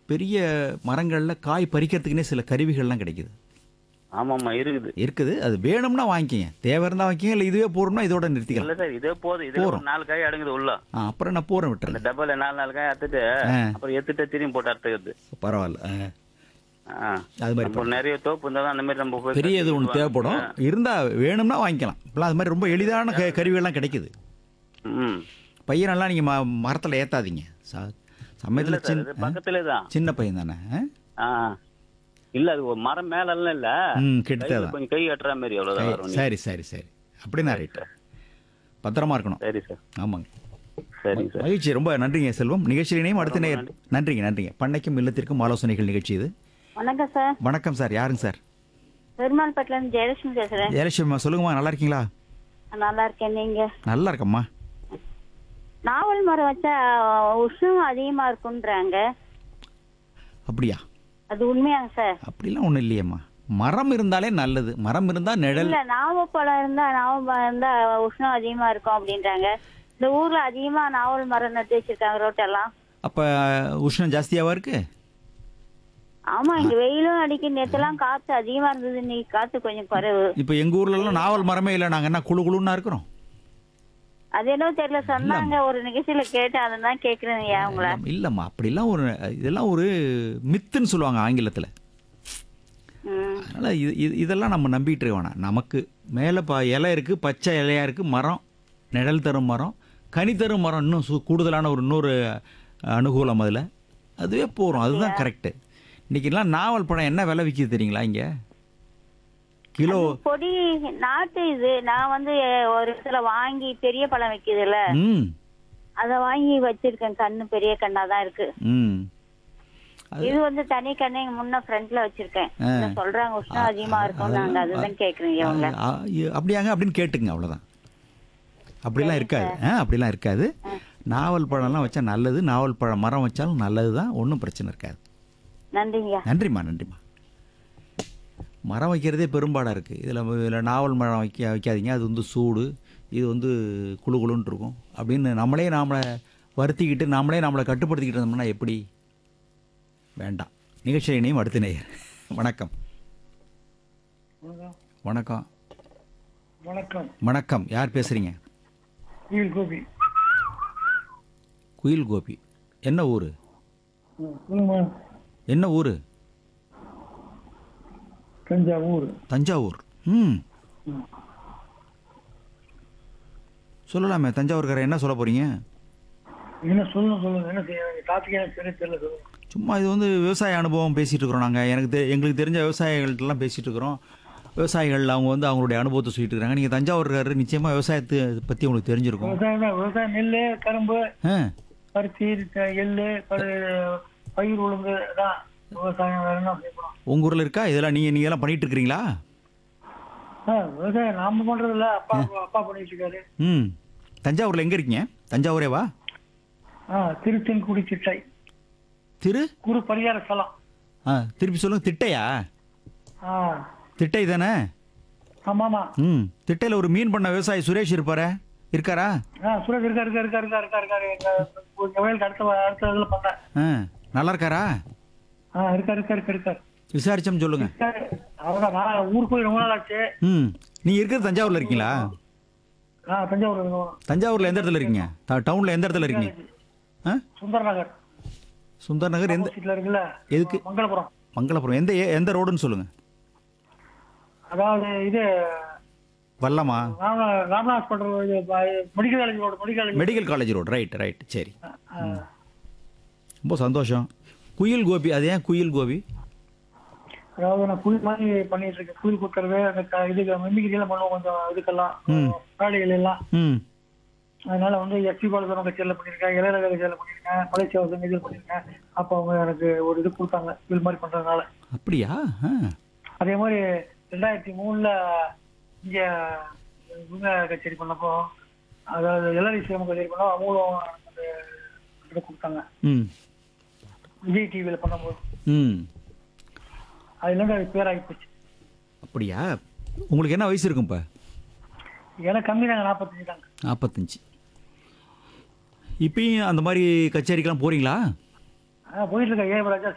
பெரிய மரங்களில் காய் பறிக்கிறதுக்குன்னே சில கருவிகள்லாம் கிடைக்குது ஆமாம்மா இருக்குது இருக்குது அது வேணும்னா வாங்கிக்கங்க தேவை இருந்தால் வாங்கிக்கங்க இல்லை இதுவே போறோம்னா இதோட நிறுத்திக்கலாம் இல்ல சார் இதே போதும் இதே ஒரு நாலு காய் அடங்குது உள்ள ஆ அப்புறம் நான் போகிறேன் அந்த விட்டுறேன் டப்பால நாலு நாலு காய் அறுத்துட்டு ஆ. அப்புறம் எடுத்துட்டு திரும்பி போட்டு அறுத்துக்கிறது பரவாயில்ல ஆ. ஆ. அது மாதிரி நம்ம நிறைய தோப்பு இருந்தா தான் அந்த மாதிரி நம்ம போய் பெரிய இது ஒன்று தேவைப்படும் இருந்தால் வேணும்னா வாங்கிக்கலாம் இப்போலாம் அது மாதிரி ரொம்ப எளிதான க கருவிகள்லாம் கிடைக்குது ம் பையனெல்லாம் நீங்கள் ம மரத்தில் ஏற்றாதீங்க சா இல்ல சமயத்தில் சார் இது சின்ன பக்கத்திலே தான் சின்ன பையன் தானே ஆ இல்ல அது ஒரு மரம் மேல எல்லாம் இல்ல ம் கிட்ட கையில தான் கொஞ்சம் கை கட்டுற மாதிரி அவ்வளவுதான் வரும் நீ. சரி சரி சரி அப்படின்னா ரைட்டு பத்திரமா இருக்கணும் சரி சார் ஆமாங்க சரிங்க சார் மகிழ்ச்சி ரொம்ப நன்றிங்க செல்வம் நிகழ்ச்சியினையும் அடுத்த நேர் நன்றிங்க நன்றிங்க பண்ணைக்கும் இல்லத்திற்கும் ஆலோசனைகள் நிகழ்ச்சி இது வணக்கம் சார் வணக்கம் சார் யாருங்க சார் பெருமாள்பேட்டில இருந்து ஜெயலட்சுமி பேசுறேன் ஜெயலட்சுமிமா சொல்லுங்கம்மா நல்லா இருக்கீங்களா நல்லா இருக்கேன் நீங்க நல்லா இருக்கம்மா நாவல் மரம் வச்சா உஷ்ணம் அதிகமா இருக்குன்றாங்க அப்படியா அது உண்மையாங்க சார் அப்படிலாம் ஒன்றும் இல்லையேம்மா மரம் இருந்தாலே நல்லது மரம் இருந்தால் நிழல் இல்ல நாவப்பழம் இருந்தா நாவல் இருந்தா உஷ்ணம் அதிகமா இருக்கும் அப்படின்றாங்க இந்த ஊர்ல அதிகமா நாவல் மரம் நட்டு வச்சிருக்காங்க ரோட்டெல்லாம் அப்போ உஷ்ணம் ஜாஸ்தியாவா இருக்கு ஆமா இங்க வெயிலும் அடிக்க நேத்தெல்லாம் காத்து அதிகமா இருந்தது இன்னைக்கு காத்து கொஞ்சம் குறைவு இப்போ எங்கள் ஊர்லலாம் நாவல் மரமே இல்லை நாங்கள் என்ன குழு குழுன்னா இருக்கிறோம் அது என்ன தெரியல சொன்னாங்க ஒரு நிகழ்ச்சியில கேட்டேன் அதான் கேக்குறேன் ஏன் உங்களை இல்லைம்மா அப்படிலாம் ஒரு இதெல்லாம் ஒரு மித்துன்னு சொல்லுவாங்க ஆங்கிலத்தில் ம் அதனால் இது இது இதெல்லாம் நம்ம நம்பிட்டு இருக்க வேணாம் நமக்கு மேலே ப இலை இருக்குது பச்சை இலையா இருக்குது மரம் நிழல் தரும் மரம் கனி தரும் மரம் இன்னும் சு கூடுதலான ஒரு இன்னொரு அனுகூலம் அதில் அதுவே போகிறோம் அதுதான் கரெக்டு இன்றைக்கெல்லாம் நாவல் பழம் என்ன விலை விற்கிது தெரியுங்களா இங்கே கிலோ பொடி நாட்டு இது நான் வந்து ஒரு இடத்துல வாங்கி பெரிய பழம் வைக்குதுல்ல ம் அத வாங்கி வச்சிருக்கேன் கண்ணு பெரிய கண்ணா தான் இருக்கு ம் இது வந்து தனி கண்ணு இங்க முன்ன ஃப்ரண்ட்ல வச்சிருக்கேன் இத சொல்றாங்க உஷ்ணம் அதிகமா இருக்கும் நாங்க அதுதான் கேக்குறீங்க இவங்க ஆ, இ- அப்படியாங்க அப்படின்னு கேட்டுங்க அவ்வளோதான் அப்படிலாம் இருக்காது ஆ அப்படிலாம் இருக்காது நாவல் பழம்லாம் வச்சா நல்லது நாவல் பழம் மரம் வச்சாலும் நல்லது தான் ஒன்றும் பிரச்சனை இருக்காது நன்றிங்க நன்றிம்மா நன்றிம்மா மரம் வைக்கிறதே பெரும்பாடாக இருக்குது இதில் இதில் நாவல் மரம் வைக்க வைக்காதீங்க அது வந்து சூடு இது வந்து குளு குளுன்னு இருக்கும் அப்படின்னு நம்மளே நாமளை வருத்திக்கிட்டு நாமளே நம்மளை கட்டுப்படுத்திக்கிட்டு இருந்தோம்னா எப்படி வேண்டாம் நிகழ்ச்சி இணையும் அடுத்த நேயர் வணக்கம் வணக்கம் வணக்கம் வணக்கம் யார் பேசுகிறீங்க குயில் கோபி குயில் கோபி என்ன ஊர் ம், சொல்லுங்க என்ன ஊர் தஞ்சாவூர் தஞ்சாவூர் ம் சொல்லலாமே தஞ்சாவூர்காரர் என்ன சொல்ல போகிறீங்க என்ன சொல்லுங்க சொல்லுங்க என்ன செய்ய டாபிக் எனக்கு தெரிய தெரியல சொல்லுங்க சும்மா இது வந்து விவசாய அனுபவம் பேசிகிட்டு இருக்கிறோம் நாங்கள் எனக்கு தெ எங்களுக்கு தெரிஞ்ச விவசாயிகள்ட்டலாம் பேசிகிட்டு இருக்கிறோம் விவசாயிகள் அவங்க வந்து அவங்களுடைய அனுபவத்தை சொல்லிட்டு இருக்காங்க நீங்கள் தஞ்சாவூர்காரர் நிச்சயமாக விவசாயத்தை பற்றி உங்களுக்கு தெரிஞ்சிருக்கும் விவசாயம் தான் விவசாயம் நெல் கரும்பு ஆ பருத்தி த- எள்ளு பரு பயிர் உளுந்து தான் விவசாயம் வேற என்ன செய்யணும் உங்கள் ஊரில் இருக்கா இதெல்லாம் நீங்கள் நீங்கள்லாம் பண்ணிகிட்டு இருக்கிறீங்களா ஆ விவசாயம் நாம பண்றது இல்ல அப்பா அப்பா பண்ணிட்டு இருக்காரு ம் தஞ்சாவூரில் எங்கே இருக்கீங்க தஞ்சாவூரே வா ஆ திருத்தென்குடி சிட்டை திரு குரு பரிகார ஸ்தலம் ஆ திருப்பி சொல்லுங்கள் திட்டையா ஆ திட்டை தானே ஆமாமா ம் திட்டையில் ஒரு மீன் பண்ண விவசாயி சுரேஷ் இருப்பாரே இருக்காரா ஆ சுரேஷ் இருக்கா இருக்கா இருக்கா இருக்கா இருக்கா இருக்காரு எங்க எங்க வயலுக்கு அடுத்த அடுத்த இதுல பண்ணேன் ஆ நல்லா இருக்காரா ஆ இருக்கா இருக்கா இருக்கா இருக்காரு விசாரிச்சோம் சொல்லுங்கள் இருக்காரு அவ்வளவுதான் நான் ஊருக்கு போய் ரொம்ப நாள் ஆச்சு ம் நீங்கள் இருக்கிறது தஞ்சாவூரில் இருக்கீங்களா ஆ தஞ்சாவூர் இருக்கோம் தஞ்சாவூரில் எந்த இடத்துல இருக்கீங்க ட- டவுனில் எந்த இடத்துல இருக்கீங்க ஆ சுந்தர் நகர் சுந்தர் நகர் எந்த ஆப்போசிட்ல இருக்குல்ல எதுக்கு மங்களபுரம் மங்களபுரம் எந்த ஏ- எந்த ரோடுன்னு சொல்லுங்கள் அதாவது இது வல்லமா Rama Ramanath hospital medical college road medical college medical college road right right சரி ரொம்ப சந்தோஷம் குயில் கோபி அது ஏன் குயில் கோபி அதாவது நான் குயில் மாதிரி பண்ணிட்டு இருக்கேன் குயில் குத்துறது அந்த க- இதுக்கு மிமிக்ரி எல்லாம் பண்ணுவோம் கொஞ்சம் இதுக்கெல்லாம் வேலைகள் எல்லாம் ம் அதனால வந்து எஸ்பி பாலசுரம் கச்சேரியில் பண்ணியிருக்கேன் இளையராஜா கச்சேரியில் பண்ணியிருக்கேன் மலேசியா கச்சேரியில் பண்ணியிருக்கேன் அப்போ அவங்க எனக்கு ஒரு இது கொடுத்தாங்க குயில் மாதிரி பண்றதுனால அப்படியா ஆ அதே மாதிரி ரெண்டாயிரத்தி மூணுல இங்க இவங்க கச்சேரி பண்ணப்போ அதாவது எல்ஆர்இ சிஎம் கச்சேரி பண்ணோம் அவங்களும் அந்த இது கொடுத்தாங்க ம் விஜய் டிவியில் பண்ணும்போது ம் அதுலேருந்து அது பேராகி போச்சு அப்படியா உங்களுக்கு என்ன வயசு இருக்கும் இப்போ எனக்கு கம்மி தாங்க நாற்பத்தஞ்சு தாங்க நாற்பத்தஞ்சு இப்பயும் அந்த மாதிரி கச்சேரிக்கெல்லாம் போகிறீங்களா ஆ போயிட்டு இருக்கேன் ஏ ராஜா